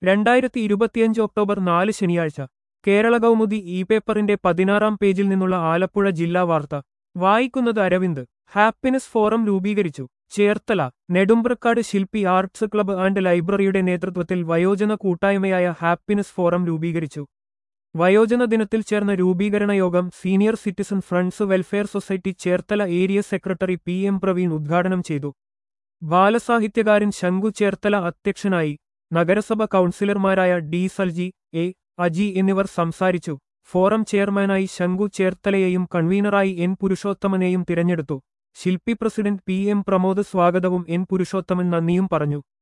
രണ്ടായിരത്തി ഇരുപത്തിയഞ്ച് ഒക്ടോബർ നാല് ശനിയാഴ്ച കേരള കൗമുദി ഇ പേപ്പറിന്റെ പതിനാറാം പേജിൽ നിന്നുള്ള ആലപ്പുഴ ജില്ലാ വാർത്ത വായിക്കുന്നത് അരവിന്ദ് ഹാപ്പിനെസ് ഫോറം രൂപീകരിച്ചു ചേർത്തല നെടുമ്പ്രക്കാട് ശില്പി ആർട്സ് ക്ലബ്ബ് ആൻഡ് ലൈബ്രറിയുടെ നേതൃത്വത്തിൽ വയോജന കൂട്ടായ്മയായ ഹാപ്പിനെസ് ഫോറം രൂപീകരിച്ചു വയോജന ദിനത്തിൽ ചേർന്ന രൂപീകരണ യോഗം senior citizen friends welfare society Cherthala area secretary P M Praveen ഉദ്ഘാടനം ചെയ്തു ബാലസാഹിത്യകാരൻ ശങ്കു ചേർത്തല അധ്യക്ഷനായി നഗരസഭ കൗൺസിലർമാരായ ഡി സൽജി എ അജി എന്നിവർ സംസാരിച്ചു ഫോറം ചെയർമാനായി ശങ്കു ചേർത്തലയെയും കൺവീനറായി എൻ പുരുഷോത്തമനെയും തിരഞ്ഞെടുത്തു ശില്പി പ്രസിഡന്റ് പി എം പ്രമോദ് സ്വാഗതവും എൻ പുരുഷോത്തമൻ നന്ദിയും പറഞ്ഞു